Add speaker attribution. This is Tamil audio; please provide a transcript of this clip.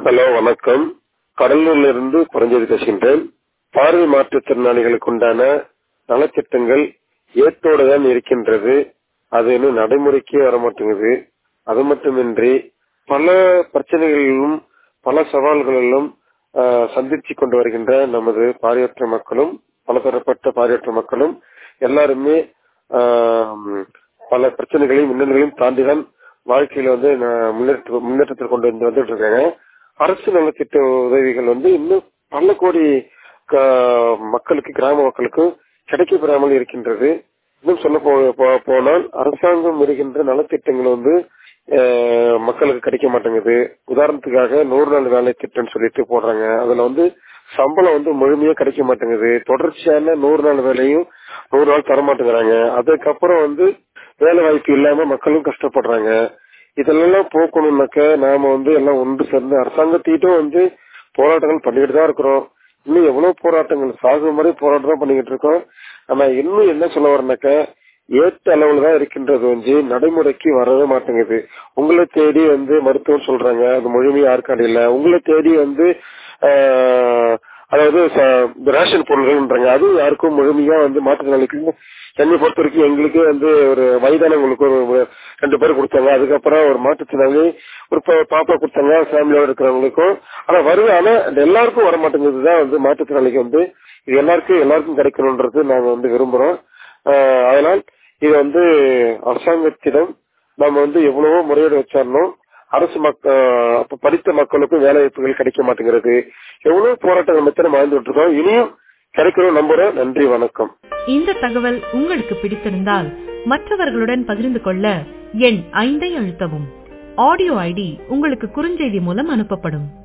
Speaker 1: ஹலோ வணக்கம் கடலூர்ல இருந்து புரஞ்சது பேசுகின்றேன் பார்வை மாற்றுத்திறனாளிகளுக்கு உண்டான நலத்திட்டங்கள் ஏற்றோடு தான் இருக்கின்றது அது இன்னும் நடைமுறைக்கே வர மாட்டேங்குது அது மட்டுமின்றி பல பிரச்சனைகளிலும் பல சவால்களிலும் ஆஹ், சந்திச்சு கொண்டு வருகின்ற நமது பார்வையற்ற மக்களும் பலதரப்பட்ட பார்வையற்ற மக்களும் எல்லாருமே ஆஹ், பல பிரச்சனைகளையும் இன்னல்களையும் தாண்டிதான் வாழ்க்கையில வந்து ந- முன்னேற்ற முன்னேற்றத்தில் கொண்டு வந்து வந்துட்டு இருக்காங்க அரசு நலத்திட்ட உதவிகள் வந்து இன்னும் பல கோடி க- மக்களுக்கு கிராம மக்களுக்கு கிடைக்கப்பெறாமல் இருக்கின்றது இன்னும் சொல்ல போ- போ- போனால் அரசாங்கம் இருக்கின்ற நலத்திட்டங்கள் வந்து அஹ், மக்களுக்கு கிடைக்க மாட்டேங்குது உதாரணத்துக்காக நூறு நாள் வேலை திட்டம்னு சொல்லிட்டு போடுறாங்க அதுல வந்து சம்பளம் வந்து முழுமையா கிடைக்க மாட்டேங்குது தொடர்ச்சியான நூறு நாள் வேலையும் நூறு நாள் தர மாட்டேங்கிறாங்க அதுக்கப்புறம் வந்து வேலை வாய்ப்பு இல்லாம மக்களும் கஷ்டப்படுறாங்க இதெல்லாம் போக்கணும்னாக்க நாம வந்து எல்லாம் ஒன்று சேர்ந்து அரசாங்கத்திட்டும் வந்து போராட்டங்கள் பண்ணிக்கிட்டு தான் இருக்கிறோம் இன்னும் எவ்வளவு போராட்டங்கள் சாகும் வரை போராட்டம் தான் பண்ணிக்கிட்டு இருக்கோம் ஆனா இன்னும் என்ன சொல்ல வரனாக்க ஏற்ற அளவுல தான் இருக்கின்றது வந்து நடைமுறைக்கு வரவே மாட்டேங்குது உங்களை தேடி வந்து மருத்துவம் சொல்றாங்க அது முழுமையா யாருக்காடு இல்ல உங்களை தேடி வந்து ஆஹ், அதாவது ச- இந்த ரேஷன் பொருள்கள்ன்றாங்க அதுவும் யாருக்கும் முழுமையா வந்து மாற்றுத்திறனாளிக்கு என்னை பொறுத்த வரைக்கும் எங்களுக்கு வந்து ஒரு வயதானவங்களுக்கு ஒரு ரெண்டு பேர் கொடுத்தாங்க அதுக்கப்புறம் ஒரு மாற்றுத்திறனாளி ஒரு பா- பாப்பா கொடுத்தாங்க ஃபேமிலியோட இருக்கிறவங்களுக்கும் ஆனா வருது ஆனா அது எல்லாருக்கும் வர மாட்டேங்குது தான் வந்து மாற்றுத்திறனாளிக்கு வந்து இது எல்லாருக்கும் எல்லாருக்கும் கிடைக்கணும்ன்றது நாங்க வந்து விரும்புறோம் ஆஹ் அதனால் இது வந்து அரசாங்கத்திடம் நாம வந்து எவ்வளவோ முறையீடு வச்சாரணும் அரசு மக்க ஆஹ் அப்ப படித்த மக்களுக்கும் வேலை வாய்ப்புகள் கிடைக்க மாட்டேங்கிறது எவ்வளவு போராட்டங்கள் மத்திய நம்ம வாழ்ந்துட்டு இருக்கோம் இனியும் கிடைக்கணும் நம்புறோம் நன்றி வணக்கம்
Speaker 2: இந்த தகவல் உங்களுக்கு பிடித்திருந்தால் மற்றவர்களுடன் பகிர்ந்து கொள்ள எண் ஐந்தை அழுத்தவும் ஆடியோ ஐடி உங்களுக்கு குறுஞ்செய்தி மூலம் அனுப்பப்படும்